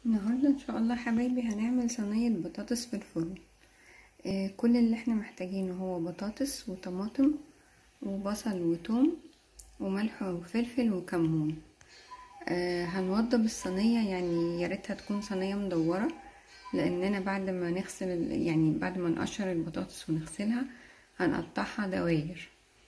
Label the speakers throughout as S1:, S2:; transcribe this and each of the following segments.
S1: النهاردة ان شاء الله حبايبي هنعمل صينية بطاطس في الفرن آه كل اللي احنا محتاجينه هو بطاطس وطماطم وبصل وتوم وملح وفلفل وكمون آه هنوضب الصينية يعني ياريتها تكون صينية مدورة لاننا بعد ما نغسل يعني بعد ما نقشر البطاطس ونغسلها هنقطعها دواير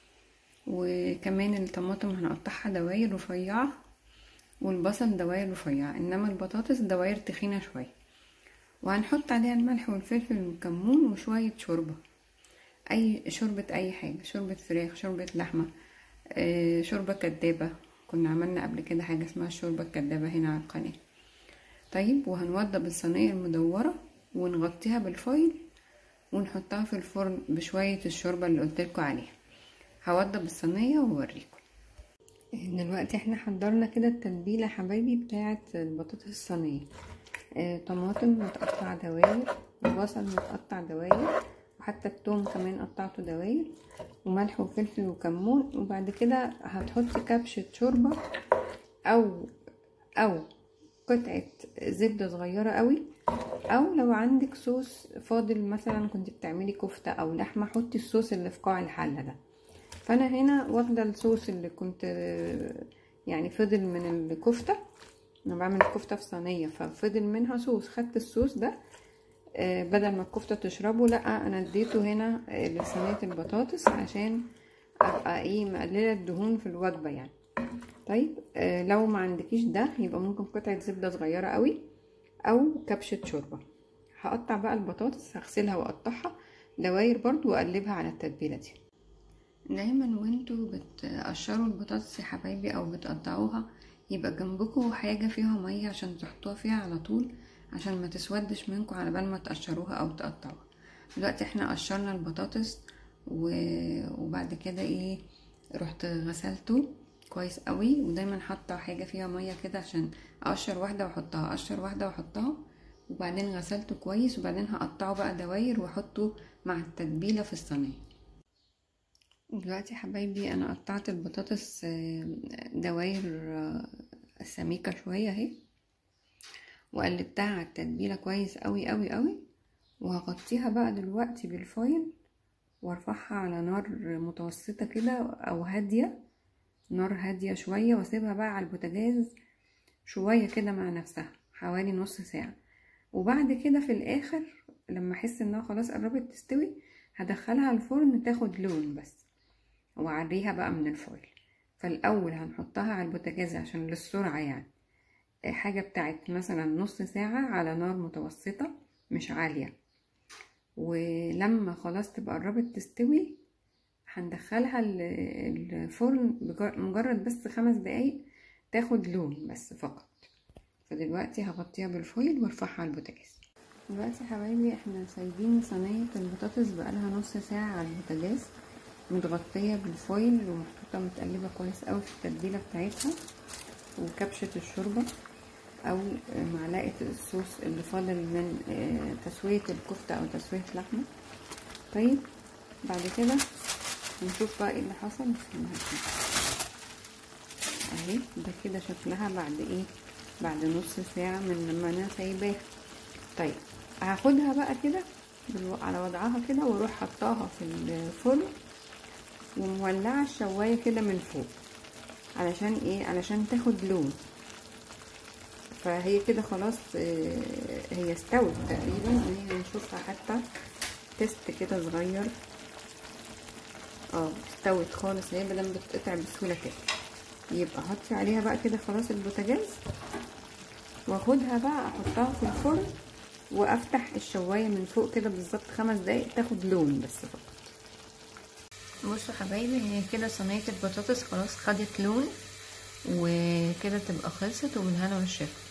S1: وكمان الطماطم هنقطعها دواير رفيعة والبصل دواير رفيعة انما البطاطس دواير تخينة شوية وهنحط عليها الملح والفلفل والكمون وشوية شوربة اي شوربة اي حاجة شوربة فراخ شوربة لحمة آه شوربة كدابة كنا عملنا قبل كده حاجة اسمها الشوربة الكدابة هنا على القناة طيب وهنوضب الصينية المدورة ونغطيها بالفويل ونحطها في الفرن بشوية الشوربة اللي قلتلكوا عليها هوضب الصينية واوريكم دلوقتي احنا حضرنا كده التتبيلة حبايبي بتاعة البطاطس الصينية اه طماطم متقطع دواير وبصل متقطع دواير وحتى التوم كمان قطعته دواير وملح وفلفل وكمون وبعد كده هتحطي كبشة شوربة او او قطعة زبدة صغيرة قوي او لو عندك صوص فاضل مثلا كنت بتعملي كفتة او لحمة حطي الصوص اللي في قاع الحلة ده فانا هنا واخده الصوص اللي كنت يعني فضل من الكفته انا بعمل الكفته في صينيه ففضل منها صوص خدت الصوص ده بدل ما الكفته تشربه لا انا اديته هنا لصينيه البطاطس عشان ابقى ايه مقلله الدهون في الوجبه يعني طيب لو ما عندكيش ده يبقى ممكن قطعه زبده صغيره قوي او كبشه شوربه هقطع بقى البطاطس هغسلها واقطعها دواير برضو واقلبها على التتبيله دي دايما وانتوا بتقشروا البطاطس يا حبايبي او بتقطعوها يبقى جنبكم حاجة فيها مية عشان تحطوها فيها على طول عشان ما تسودش منكم على بال ما تقشروها او تقطعوها دلوقتي احنا قشرنا البطاطس و... وبعد كده ايه رحت غسلته كويس قوي ودايما حاطه حاجه فيها ميه كده عشان اقشر واحده واحطها اقشر واحده واحطها وبعدين غسلته كويس وبعدين هقطعه بقى دواير واحطه مع التتبيله في الصينيه دلوقتي حبايبي انا قطعت البطاطس دواير سميكه شويه اهي وقلبتها على التتبيله كويس قوي قوي قوي وهغطيها بقى دلوقتي بالفويل وارفعها على نار متوسطه كده او هاديه نار هاديه شويه واسيبها بقى على البوتاجاز شويه كده مع نفسها حوالي نص ساعه وبعد كده في الاخر لما احس انها خلاص قربت تستوي هدخلها الفرن تاخد لون بس وعليها بقى من الفويل فالاول هنحطها على البوتاجاز عشان للسرعه يعني حاجه بتاعت مثلا نص ساعه على نار متوسطه مش عاليه ولما خلاص تبقى قربت تستوي هندخلها الفرن مجرد بس خمس دقايق تاخد لون بس فقط فدلوقتي هغطيها بالفويل وارفعها على البوتاجاز دلوقتي يا حبايبي احنا سايبين صينيه البطاطس بقالها نص ساعه على البوتاجاز متغطيه بالفويل ومحطوطه متقلبه كويس قوي في التتبيله بتاعتها وكبشه الشوربه او معلقه الصوص اللي فاضل من تسويه الكفته او تسويه لحمه طيب بعد كده هنشوف بقى ايه اللي حصل اهي ده كده شكلها بعد ايه بعد نص ساعه من لما انا سايباها طيب هاخدها بقى كده على وضعها كده واروح حطاها في الفرن ومولعه الشوايه كده من فوق علشان ايه علشان تاخد لون فهي كده خلاص هي استوت تقريبا وهي نشوفها حتى تيست كده صغير اه استوت خالص هي بدل بتتقطع بسهوله كده يبقى حطي عليها بقى كده خلاص البوتاجاز واخدها بقى احطها في الفرن وافتح الشوايه من فوق كده بالظبط خمس دقايق تاخد لون بس فقط بصوا حبايبي هي كده صينيه البطاطس خلاص خدت لون وكده تبقى خلصت وبالهنا والشفا